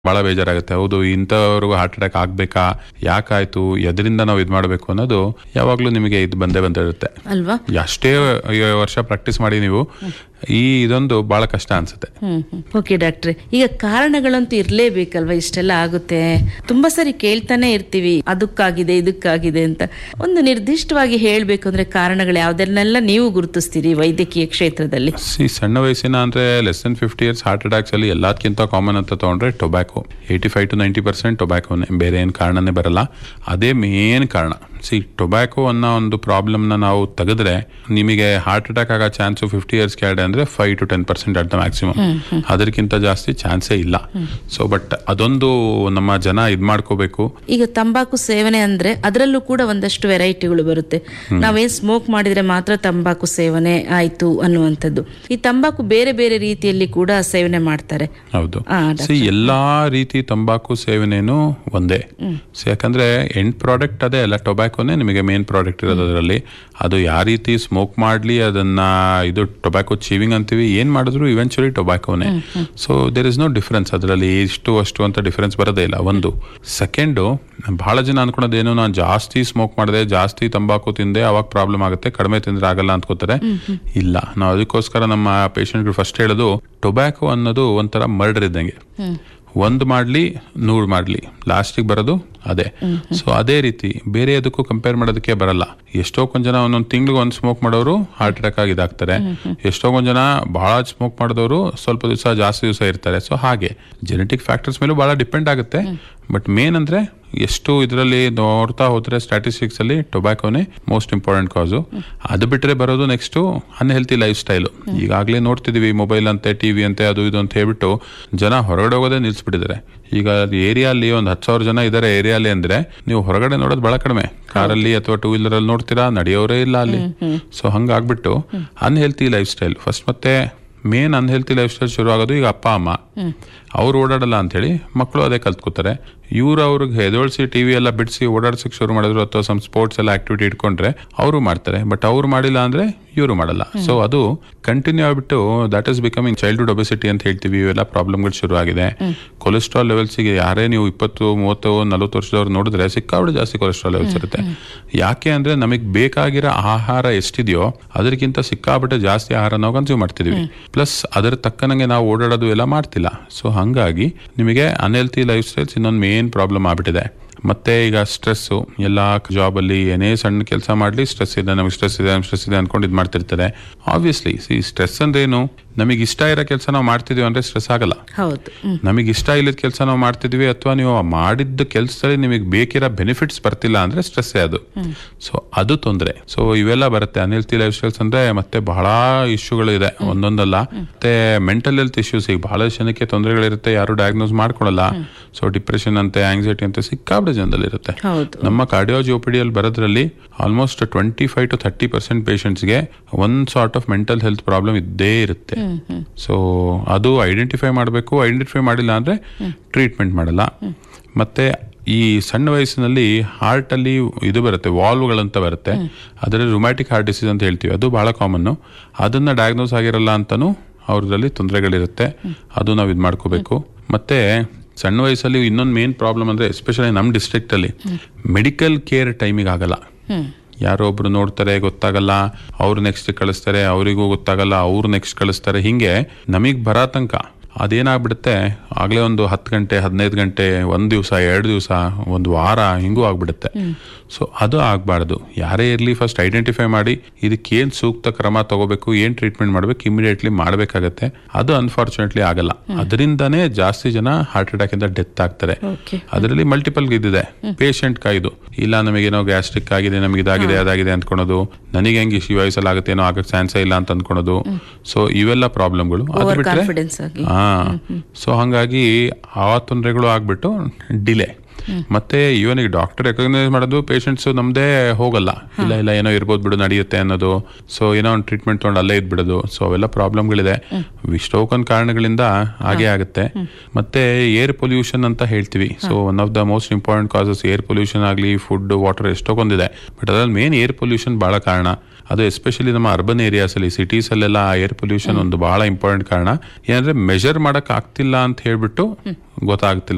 ಬಹಳ ಬೇಜಾರಾಗುತ್ತೆ ಹೌದು ಇಂಥವ್ರಿಗೂ ಹಾರ್ಟ್ ಅಟ್ಯಾಕ್ ಆಗ್ಬೇಕಾ ಯಾಕಾಯ್ತು ಎದರಿಂದ ನಾವು ಇದು ಮಾಡಬೇಕು ಅನ್ನೋದು ಯಾವಾಗ್ಲೂ ನಿಮಗೆ ಇದು ಬಂದೇ ಬಂದಿರುತ್ತೆ ಅಲ್ವಾ ಎಷ್ಟೇ ವರ್ಷ ಪ್ರಾಕ್ಟೀಸ್ ಮಾಡಿ ನೀವು ಈ ಇದೊಂದು ಬಹಳ ಕಷ್ಟ ಅನ್ಸುತ್ತೆ ಹ್ಮ್ ಓಕೆ ಡಾಕ್ಟ್ರೆ ಈಗ ಕಾರಣಗಳಂತೂ ಇರ್ಲೇಬೇಕಲ್ವಾ ಇಷ್ಟೆಲ್ಲ ಆಗುತ್ತೆ ತುಂಬಾ ಸರಿ ಕೇಳ್ತಾನೆ ಇರ್ತೀವಿ ಅದಕ್ಕಾಗಿದೆ ಇದಕ್ಕಾಗಿದೆ ಅಂತ ಒಂದು ನಿರ್ದಿಷ್ಟವಾಗಿ ಹೇಳ್ಬೇಕು ಅಂದ್ರೆ ಕಾರಣಗಳು ಯಾವ್ದನ್ನೆಲ್ಲ ನೀವು ಗುರುತಿಸ್ತೀರಿ ವೈದ್ಯಕೀಯ ಕ್ಷೇತ್ರದಲ್ಲಿ ಸಿ ಸಣ್ಣ ವಯಸ್ಸಿನ ಅಂದ್ರೆ less than fifty years heart attacks ಅಲ್ಲಿ ಎಲ್ಲದಕ್ಕಿಂತ ಕಾಮನ್ ಅಂತ ತಗೊಂಡ್ರೆ tobacco eighty five to ninety percent ಟೊಬ್ಯಾಕೋನೆ ಬೇರೆ ಏನು ಕಾರಣನೇ ಬರಲ್ಲ ಅದೇ ಮೇನ್ ಕಾರಣ ಸಿ ಟೊಬ್ಯಾಕೋ ಅನ್ನೋ ಒಂದು ಪ್ರಾಬ್ಲಮ್ನ ನಾವು ತೆಗೆದ್ರೆ ನಿಮಗೆ ಹಾರ್ಟ್ ಅಟ್ಯಾಕ್ ಆಗೋ ಚಾನ್ಸು ಫಿಫ್ಟಿ ಇಯರ್ಸ್ ಕೆಳಗಡೆ ಅಂದ್ರೆ five to ten percent at the maximum ಅದಕ್ಕಿಂತ ಜಾಸ್ತಿ ಚಾನ್ಸೇ ಇಲ್ಲ ಸೊ ಬಟ್ ಅದೊಂದು ನಮ್ಮ ಜನ ಇದು ಮಾಡ್ಕೋಬೇಕು ಈಗ ತಂಬಾಕು ಸೇವನೆ ಅಂದ್ರೆ ಅದರಲ್ಲೂ ಕೂಡ ಒಂದಷ್ಟು ವೆರೈಟಿಗಳು ಬರುತ್ತೆ ನಾವೇನ್ ಸ್ಮೋಕ್ ಮಾಡಿದ್ರೆ ಮಾತ್ರ ತಂಬಾಕು ಸೇವನೆ ಆಯ್ತು ಅನ್ನುವಂಥದ್ದು ಈ ತಂಬಾಕು ಬೇರೆ ಬೇರೆ ರೀತಿಯಲ್ಲಿ ಕೂಡ ಸೇವನೆ ಮಾಡ್ತಾರೆ ಹೌದು ಆ, ಸಿ ಎಲ್ಲಾ ರೀತಿ ತಂಬಾಕು ಸೇವನೆನೂ ಒಂದೇ ಸೊ ಯಾಕಂದ್ರೆ ಎಂಡ್ ಪ್ರಾಡಕ್ಟ್ ಅದೇ ಅಲ್ಲ ಟೊಬ್ಯಾಕೋನೇ ನಿಮಗೆ ಮೇನ್ ಪ್ರಾಡಕ್ಟ್ ಇರೋದು ಅದರಲ್ಲಿ ಅದು ಯಾವ ರೀತಿ ಸ್ಮೋಕ್ ಮಾಡ್ಲಿ ಅದನ್ನ ಇದು ಟೊಬ್ಯಾಕೋ ಚೀವಿಂಗ್ ಅಂತೀವಿ ಏನ್ ಮಾಡಿದ್ರು eventually ಟೊಬ್ಯಾಕೋನೇ so there is no difference ಅದರಲ್ಲಿ ಇಷ್ಟು ಅಷ್ಟು ಅಂತ ಡಿಫರೆನ್ಸ್ ಬರೋದೇ ಇಲ್ಲ ಒಂದು ಸೆಕೆಂಡು ಬಹಳ ಜನ ಅನ್ಕೊಳೋದೇನು ನಾನು ಜಾಸ್ತಿ ಸ್ಮೋಕ್ ಮಾಡಿದೆ ಜಾಸ್ತಿ ತಂಬಾಕು ತಿಂದೆ ಅವಾಗ ಪ್ರಾಬ್ಲಮ್ ಆಗುತ್ತೆ ಕಡಿಮೆ ತಿಂದ್ರೆ ಆಗಲ್ಲ ಅನ್ಕೋತಾರೆ ಇಲ್ಲ ನಾವು ಅದಕ್ಕೋಸ್ಕರ ನಮ್ಮ ಪೇಷಂಟ್ಗಳು ಫಸ್ಟ್ ಹೇಳೋದು ಟೊಬ್ಯಾಕೋ ಅನ್ನೋದು ಒಂಥರ ಮರ್ಡರ್ ಇದ್ದಂಗೆ ಒಂದು ಮಾಡ್ಲಿ ನೂರು ಮಾಡ್ಲಿ ಲಾಸ್ಟಿಗೆ ಬರೋದು ಅದೇ ಸೊ ಅದೇ ರೀತಿ ಬೇರೆ ಅದಕ್ಕೂ ಕಂಪೇರ್ ಮಾಡೋದಕ್ಕೆ ಬರಲ್ಲ ಎಷ್ಟೋ ಕೊಂದ್ ಜನ ಒಂದೊಂದು ತಿಂಗ್ಳಿಗೆ ಒಂದು ಸ್ಮೋಕ್ ಮಾಡೋರು ಹಾರ್ಟ್ ಅಟ್ಯಾಕ್ ಆಗಿ ಇದಾಗ್ತಾರೆ ಎಷ್ಟೋ ಕೊಂದ್ ಜನ ಬಹಳ ಸ್ಮೋಕ್ ಮಾಡಿದವರು ಸ್ವಲ್ಪ ದಿವಸ ಜಾಸ್ತಿ ದಿವಸ ಇರ್ತಾರೆ ಸೊ ಹಾಗೆ ಜೆನೆಟಿಕ್ ಫ್ಯಾಕ್ಟರ್ಸ್ ಮೇಲೂ ಬಹಳ ಡಿಪೆಂಡ್ ಆಗುತ್ತೆ ಬಟ್ ಮೇನ್ ಅಂದ್ರೆ ಎಷ್ಟು ಇದರಲ್ಲಿ ನೋಡ್ತಾ ಹೋದ್ರೆ ಸ್ಟ್ಯಾಟಿಸ್ಟಿಕ್ಸ್ ಅಲ್ಲಿ ಟೊಬ್ಯಾಕೋನೇ ಮೋಸ್ಟ್ ಇಂಪಾರ್ಟೆಂಟ್ ಕಾಸು ಅದು ಬಿಟ್ರೆ ಬರೋದು ನೆಕ್ಸ್ಟ್ ಅನ್ಹೆಲ್ತಿ ಲೈಫ್ ಸ್ಟೈಲು ಈಗಾಗಲೇ ನೋಡ್ತಿದೀವಿ ಮೊಬೈಲ್ ಅಂತೆ ಟಿವಿ ಅಂತೆ ಅದು ಇದು ಅಂತ ಹೇಳ್ಬಿಟ್ಟು ಜನ ಹೊರಗಡೆ ಹೋಗೋದೇ ನಿಲ್ಸ್ಬಿಟ್ಟಿದ್ದಾರೆ ಈಗ ಏರಿಯಾಲಿ ಒಂದು ಹತ್ತು ಸಾವಿರ ಜನ ಇದ್ದಾರೆ ಏರಿಯಾಲಿ ಅಂದ್ರೆ ನೀವು ಹೊರಗಡೆ ನೋಡೋದು ಬಹಳ ಕಡಿಮೆ ಕಾರಲ್ಲಿ ಅಥವಾ ಟೂ ವೀಲರ್ ಅಲ್ಲಿ ನೋಡ್ತೀರಾ ನಡೆಯೋರೇ ಇಲ್ಲ ಅಲ್ಲಿ ಸೊ ಹಂಗಾಗ್ಬಿಟ್ಟು ಅನ್ಹೆಲ್ತಿ ಲೈಫ್ ಸ್ಟೈಲ್ ಫಸ್ಟ್ ಮತ್ತೆ ಮೇನ್ ಅನ್ಹೆಲ್ತಿ ಲೈಫ್ ಸ್ಟೈಲ್ ಶುರು ಆಗೋದು ಈಗ ಅಪ್ಪ ಅಮ್ಮ ಅವ್ರು ಓಡಾಡಲ್ಲ ಅಂತೇಳಿ ಮಕ್ಕಳು ಅದೇ ಕಲ್ತ್ಕೋತಾರೆ ಇವ್ರು ಅವ್ರಿಗೆ ಹೆದೋಳ್ಸಿ ಟಿವಿ ಎಲ್ಲ ಬಿಡಿಸಿ ಓಡಾಡ್ಸಕ್ ಶುರು ಮಾಡಿದ್ರು ಅಥವಾ ಸಮ್ ಸ್ಪೋರ್ಟ್ಸ್ ಎಲ್ಲ ಆಕ್ಟಿವಿಟಿ ಇಟ್ಕೊಂಡ್ರೆ ಅವರು ಮಾಡ್ತಾರೆ ಬಟ್ ಅವ್ರು ಮಾಡಿಲ್ಲ ಅಂದ್ರೆ ಇವರು ಮಾಡಲ್ಲ ಸೊ ಅದು ಕಂಟಿನ್ಯೂ ಆಗ್ಬಿಟ್ಟು that is becoming childhood obesity ಅಂತ ಹೇಳ್ತೀವಿ ಇವೆಲ್ಲ ಪ್ರಾಬ್ಲಮ್ಗಳು ಶುರು ಆಗಿದೆ ಕೊಲೆಸ್ಟ್ರಾಲ್ ಲೆವೆಲ್ಸ್ಗೆ ಯಾರೇ ನೀವು ಇಪ್ಪತ್ತು ಮೂವತ್ತು ನಲವತ್ತು ವರ್ಷದವ್ರು ನೋಡಿದ್ರೆ ಸಿಕ್ಕಾಬಿಟ್ಟು ಜಾಸ್ತಿ ಕೊಲೆಸ್ಟ್ರಾಲ್ ಲೆವೆಲ್ಸ್ ಇರುತ್ತೆ ಯಾಕೆ ಅಂದ್ರೆ ನಮಗೆ ಬೇಕಾಗಿರೋ ಆಹಾರ ಎಷ್ಟಿದೆಯೋ ಅದಕ್ಕಿಂತ ಸಿಕ್ಕಾಬಿಟ್ಟೆ ಜಾಸ್ತಿ ಆಹಾರ ನಾವು ಕನ್ಸ್ಯೂಮ್ ಮಾಡ್ತಿದೀವಿ ಪ್ಲಸ್ ಅದರ ತಕ್ಕನಂಗೆ ನಾವು ಓಡಾಡೋದು ಎಲ್ಲ ಮಾಡ್ತಿಲ್ಲ ಸೊ ಹಂಗಾಗಿ ನಿಮಗೆ ಅನ್ಹೆಲ್ತಿ ಲೈಫ್ ಸ್ಟೈಲ್ಸ್ ಇನ್ನೊಂದು ಮೇನ್ ಪ್ರಾಬ್ಲಮ್ ಆಗ್ಬಿಟ್ಟಿದೆ ಮತ್ತೆ ಈಗ ಸ್ಟ್ರೆಸ್ಸು ಎಲ್ಲ ಜಾಬಲ್ಲಿ ಏನೇ ಸಣ್ಣ ಕೆಲಸ ಮಾಡಲಿ ಸ್ಟ್ರೆಸ್ ಇದೆ ನಮಗೆ ಸ್ಟ್ರೆಸ್ ಇದೆ ನಮ್ಗೆ ಸ್ಟ್ರೆಸ್ ಇದೆ ಅನ್ಕೊಂಡು ಇದು ಮಾಡ್ತಿರ್ತಾರೆ ಆಬ್ವಿಯಸ್ಲಿ ಸಿ ಸ್ಟ್ರೆಸ್ ಅಂದ್ರೆ ಏನು ನಮಗೆ ಇಷ್ಟ ಇರೋ ಕೆಲಸ ನಾವು ಮಾಡ್ತಿದೀವಿ ಅಂದ್ರೆ ಸ್ಟ್ರೆಸ್ ಆಗಲ್ಲ ಹೌದು ಹ್ಮ್. ನಮಗೆ ಇಷ್ಟ ಇಲ್ಲದ ಕೆಲಸ ನಾವು ಮಾಡ್ತಿದ್ವಿ ಅಥವಾ ನೀವು ಆ ಮಾಡಿದ್ದ ಕೆಲಸದಲ್ಲಿ ನಿಮಗೆ ಬೇಕಿರೋ ಬೆನಿಫಿಟ್ಸ್ ಬರ್ತಿಲ್ಲ ಅಂದ್ರೆ ಸ್ಟ್ರೆಸ್ ಅದು ಸೊ ಅದು ತೊಂದರೆ ಸೊ ಇವೆಲ್ಲ ಬರುತ್ತೆ ಅನ್ಹೆಲ್ತಿ ಲೈಫ್ ಸ್ಟೈಲ್ಸ್ ಅಂದ್ರೆ ಮತ್ತೆ ಬಹಳ ಇಶ್ಯೂಗಳು ಇದೆ ಒಂದೊಂದಲ್ಲ ಮತ್ತೆ ಮೆಂಟಲ್ ಹೆಲ್ತ್ ಇಶ್ಯೂಸ್ ಈಗ ಬಹಳ ಜನಕ್ಕೆ ತೊಂದರೆಗಳಿರುತ್ತೆ ಯಾರು ಡಯಾಗ್ನೋಸ್ ಮಾಡ್ಕೊಳಲ್ಲ ಸೊ ಡಿಪ್ರೆಷನ್ ಅಂತೆ ಆಂಗ್ಸೈಟಿ ಅಂತ ಸಿಕ್ಕಾಬಿಡ ಜನದಲ್ಲಿ ಇರುತ್ತೆ ಹೌದು ನಮ್ಮ ಕಾರ್ಡಿಯಾಲಜಿ ಒಪಿಡಿಯಲ್ಲಿ ಬರೋದ್ರಲ್ಲಿ almost twenty five to thirty percent ಪೇಷಂಟ್ಸ್ಗೆ ಒಂದ್ sort of mental health problem ಇದ್ದೇ ಇರುತ್ತೆ ಸೊ ಅದು ಐಡೆಂಟಿಫೈ ಮಾಡಬೇಕು ಐಡೆಂಟಿಫೈ ಮಾಡಿಲ್ಲ ಅಂದ್ರೆ ಟ್ರೀಟ್ಮೆಂಟ್ ಮಾಡಲ್ಲ ಮತ್ತೆ ಈ ಸಣ್ಣ ವಯಸ್ಸಿನಲ್ಲಿ ಹಾರ್ಟ್ ಅಲ್ಲಿ ಇದು ಬರುತ್ತೆ ವಾಲ್ವ್ಗಳಂತ ಬರುತ್ತೆ ಅದರಲ್ಲಿ ರುಮ್ಯಾಟಿಕ್ ಹಾರ್ಟ್ ಡಿಸೀಸ್ ಅಂತ ಹೇಳ್ತೀವಿ ಅದು ಬಹಳ ಕಾಮನ್ನು ಅದನ್ನ ಡಯಾಗ್ನೋಸ್ ಆಗಿರಲ್ಲ ಅಂತಾನು ಅವ್ರದ್ರಲ್ಲಿ ತೊಂದರೆಗಳಿರುತ್ತೆ ಅದು ನಾವು ಇದು ಮಾಡ್ಕೋಬೇಕು ಮತ್ತೆ ಸಣ್ಣ ವಯಸ್ಸಲ್ಲಿ ಇನ್ನೊಂದು ಮೇನ್ ಪ್ರಾಬ್ಲಮ್ ಅಂದ್ರೆ ಎಸ್ಪೆಷಲಿ ನಮ್ಮ ಡಿಸ್ಟ್ರಿಕ್ಟ್ ಅಲ್ಲಿ ಮೆಡಿಕಲ್ ಕೇರ್ ಟೈಮಿಗೆ ಆಗಲ್ಲ ಯಾರೋ ಒಬ್ರು ನೋಡ್ತಾರೆ ಗೊತ್ತಾಗಲ್ಲ ಅವ್ರು ನೆಕ್ಸ್ಟ್ ಕಳಿಸ್ತಾರೆ ಅವರಿಗೂ ಗೊತ್ತಾಗಲ್ಲ ಅವ್ರು ನೆಕ್ಸ್ಟ್ ಕಳಿಸ್ತಾರೆ ಹಿಂಗೆ ನಮಗ್ ಬರೋ ತನಕ ಅದೇನಾಗ್ಬಿಡುತ್ತೆ ಆಗ್ಲೇ ಒಂದು ಹತ್ತು ಗಂಟೆ ಹದಿನೈದು ಗಂಟೆ ಒಂದ್ ದಿವಸ ಎರಡು ದಿವಸ ಒಂದು ವಾರ ಹಿಂಗೂ ಆಗ್ಬಿಡುತ್ತೆ ಸೊ ಅದು ಆಗ್ಬಾರ್ದು ಯಾರೇ ಇರಲಿ ಫಸ್ಟ್ ಐಡೆಂಟಿಫೈ ಮಾಡಿ ಇದಕ್ಕೇನ್ ಸೂಕ್ತ ಕ್ರಮ ತಗೋಬೇಕು ಏನ್ ಟ್ರೀಟ್ಮೆಂಟ್ ಮಾಡ್ಬೇಕು ಇಮಿಡಿಯೇಟ್ಲಿ ಮಾಡ್ಬೇಕಾಗತ್ತೆ ಅದು ಅನ್ಫಾರ್ಚುನೇಟ್ಲಿ ಆಗಲ್ಲ ಅದರಿಂದನೇ ಜಾಸ್ತಿ ಜನ ಹಾರ್ಟ್ ಅಟ್ಯಾಕ್ ಇಂದ ಡೆತ್ ಆಗ್ತಾರೆ ಓಕೆ ಅದರಲ್ಲಿ ಮಲ್ಟಿಪಲ್ ಇದಿದೆ ಪೇಷಂಟ್ ಕಾಯ್ದು ಇಲ್ಲ ನಮಗೇನೋ ಗ್ಯಾಸ್ಟ್ರಿಕ್ ಆಗಿದೆ ನಮಗೆ ಇದಾಗಿದೆ ಅದಾಗಿದೆ ಅಂದ್ಕೊಳೋದು ನನಗೆ ಹೆಂಗೆ ಈ ವಯಸ್ಸಲ್ಲಿ ಆಗುತ್ತೇನೋ ಆಗಕ್ಕೆ ಚಾನ್ಸೇ ಇಲ್ಲ ಅಂತ ಅಂದ್ಕೊಳೋದು ಸೊ ಇವೆಲ್ಲ ಪ್ರಾಬ್ಲಮ್ಗಳು ಅದು ಓವರ್ ಬಿಟ್ರೆ ಕಾನ್ಫಿಡೆನ್ಸ್ ಆಗಿ ಹಾ ಸೊ ಹಂಗಾಗಿ ಆ ತೊಂದರೆಗಳು ಆಗ್ಬಿಟ್ಟು ಡಿಲೇ ಮತ್ತೆ ಇವನ್ ಈಗ ಡಾಕ್ಟರ್ ರೆಕಗ್ನೈಸ್ ಮಾಡೋದು ಪೇಷಂಟ್ಸ್ ನಮ್ದೇ ಹೋಗಲ್ಲ ಇಲ್ಲ ಇಲ್ಲ ಏನೋ ಇರ್ಬೋದು ಬಿಡು ನಡೆಯುತ್ತೆ ಅನ್ನೋದು ಸೊ ಏನೋ ಒಂದು ಟ್ರೀಟ್ಮೆಂಟ್ ತಗೊಂಡು ಅಲ್ಲೇ ಇದ್ಬಿಡೋದು ಸೊ ಅವೆಲ್ಲ ಪ್ರಾಬ್ಲಮ್ಗಳಿದೆ ಇಷ್ಟೊಂದು ಕಾರಣಗಳಿಂದ ಹಾಗೆ ಆಗುತ್ತೆ ಮತ್ತೆ ಏರ್ ಪೊಲ್ಯೂಷನ್ ಅಂತ ಹೇಳ್ತೀವಿ so one of the most important causes air pollution ಆಗಲಿ ಫುಡ್ ವಾಟರ್ ಎಷ್ಟೊಂದಿದೆ ಬಟ್ ಅದ್ರಲ್ಲಿ ಮೇನ್ ಏರ್ ಪೊಲ್ಯೂಷನ್ ಬಹಳ ಕಾರಣ ಅದು ಎಸ್ಪೆಷಲಿ ನಮ್ಮ ಅರ್ಬನ್ ಏರಿಯಾಸ್ ಅಲ್ಲಿ ಸಿಟೀಸ್ ಅಲ್ಲೆಲ್ಲ ಏರ್ ಪೊಲ್ಯೂಷನ್ ಒಂದು ಬಹಳ ಇಂಪಾರ್ಟೆಂಟ್ ಕಾರಣ ಏನಂದ್ರೆ ಮೆಜರ್ ಮಾಡಕ್ ಆಗ್ತಿಲ್ಲ ಅಂತ ಹೇಳ್ಬಿಟ್ಟು ಗೊತ್ತಾಗ್ತಿಲ್ಲ